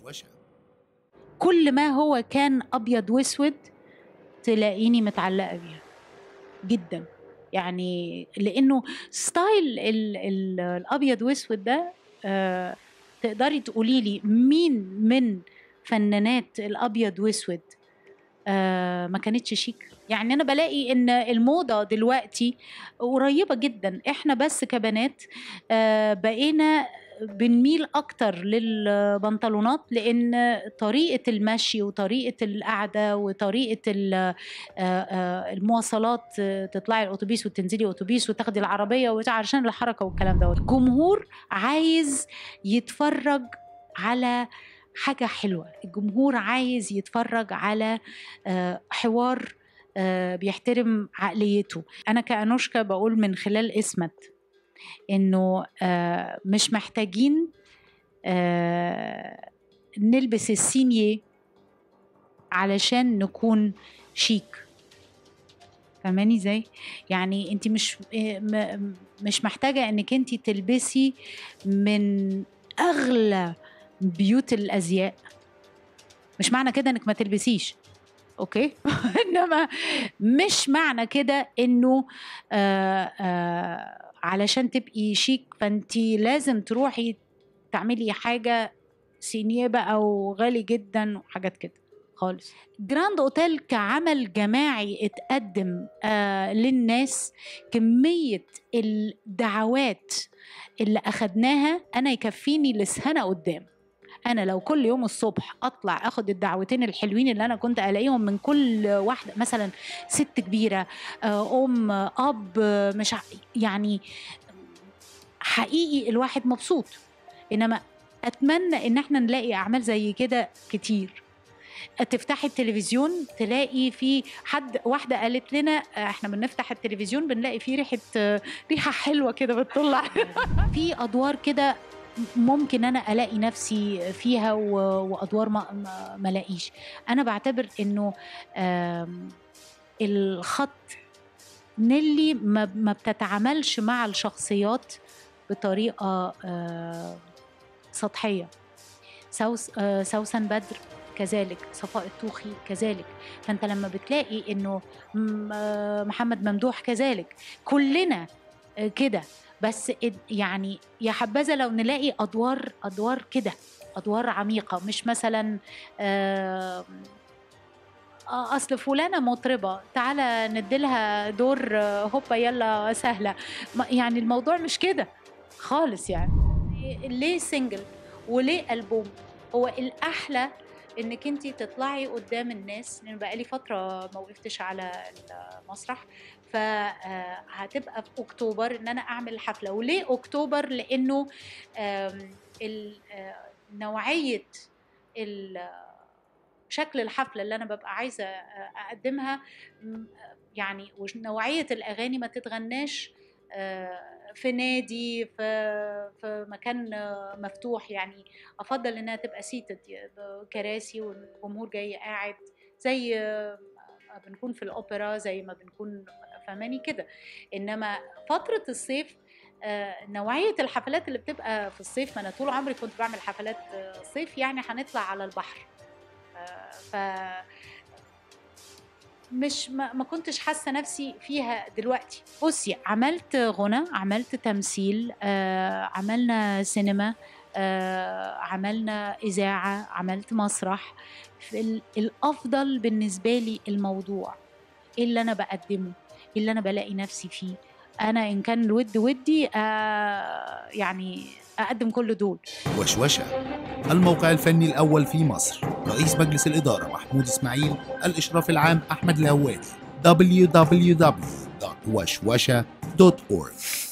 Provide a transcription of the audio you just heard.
وشوشة كل ما هو كان ابيض واسود تلاقيني متعلقه بيها جدا يعني لانه ستايل ال ال الابيض واسود ده آه تقدري تقولي لي مين من فنانات الابيض واسود آه ما كانتش شيك يعني انا بلاقي ان الموضه دلوقتي قريبه جدا احنا بس كبنات آه بقينا بنميل اكتر للبنطلونات لان طريقه المشي وطريقه القعده وطريقه ال- آه، آه، المواصلات آه، تطلعي الاتوبيس وتنزلي اتوبيس وتاخدي العربيه وبتاع عشان الحركه والكلام ده الجمهور عايز يتفرج على حاجه حلوه الجمهور عايز يتفرج على آه، حوار آه، بيحترم عقليته انا كانوشكا بقول من خلال اسمت انه آه، مش محتاجين آه، نلبس السينيه علشان نكون شيك فاهماني ازاي يعني انت مش آه، م- مش محتاجه انك انت تلبسي من اغلى بيوت الازياء مش معنى كده انك ما تلبسيش اوكي انما مش معنى كده انه آه آه علشان تبقي شيك فانتي لازم تروحي تعملي حاجه سينيه بقى وغالي جدا وحاجات كده خالص جراند اوتيل كعمل جماعي اتقدم آه للناس كميه الدعوات اللي اخدناها انا يكفيني لسنه قدام انا لو كل يوم الصبح اطلع اخد الدعوتين الحلوين اللي انا كنت الاقيهم من كل واحده مثلا ست كبيره آه، ام اب آه، مش ع- يعني حقيقي الواحد مبسوط انما اتمنى ان احنا نلاقي اعمال زي كده كتير تفتحي التلفزيون تلاقي في حد واحده قالت لنا آه، احنا بنفتح التلفزيون بنلاقي فيه ريحه آه، ريحه حلوه كده بتطلع في ادوار كده ممكن انا الاقي نفسي فيها و- وادوار ما ما- ما الاقيش انا بعتبر انه آم، الخط نيلي ما ما بتتعاملش مع الشخصيات بطريقه آه، سطحيه سوس آه، سوسن بدر كذلك صفاء الطوخي كذلك فانت لما بتلاقي انه م- آه، محمد ممدوح كذلك كلنا آه، كده بس اد- يعني يا حبذا لو نلاقي ادوار ادوار كده ادوار عميقه مش مثلا آه، آه، اصل فلانه مطربه تعالى نديلها دور آه، هوبا يلا سهله ما- يعني الموضوع مش كده خالص يعني ليه سنجل وليه البوم هو الاحلى انك انت تطلعي قدام الناس لان بقالي فتره ما وقفتش على المسرح فهتبقى في اكتوبر ان انا اعمل حفله وليه اكتوبر لانه آم، ال- آه، نوعيه ال- شكل الحفله اللي انا ببقى عايزه آه، اقدمها م- يعني ونوعيه الاغاني ما تتغناش آه، في نادي في في مكان آه، مفتوح يعني افضل انها تبقى سيتد كراسي والجمهور جاي قاعد زي آه، ما بنكون في الاوبرا زي ما بنكون فهماني كده انما فتره الصيف آه، نوعيه الحفلات اللي بتبقى في الصيف ما انا طول عمري كنت بعمل حفلات آه، صيف يعني هنطلع على البحر آه، ف مش ما, ما كنتش حاسه نفسي فيها دلوقتي بصي عملت غنى عملت تمثيل آه عملنا سينما آه عملنا اذاعه عملت مسرح في ال- الافضل بالنسبه لي الموضوع إيه اللي انا بقدمه إيه اللي انا بلاقي نفسي فيه انا ان كان الود ودي آه يعني اقدم كل دول وشوشة الموقع الفني الأول في مصر رئيس مجلس الإدارة محمود إسماعيل الإشراف العام أحمد الهواري www.وشوشة.org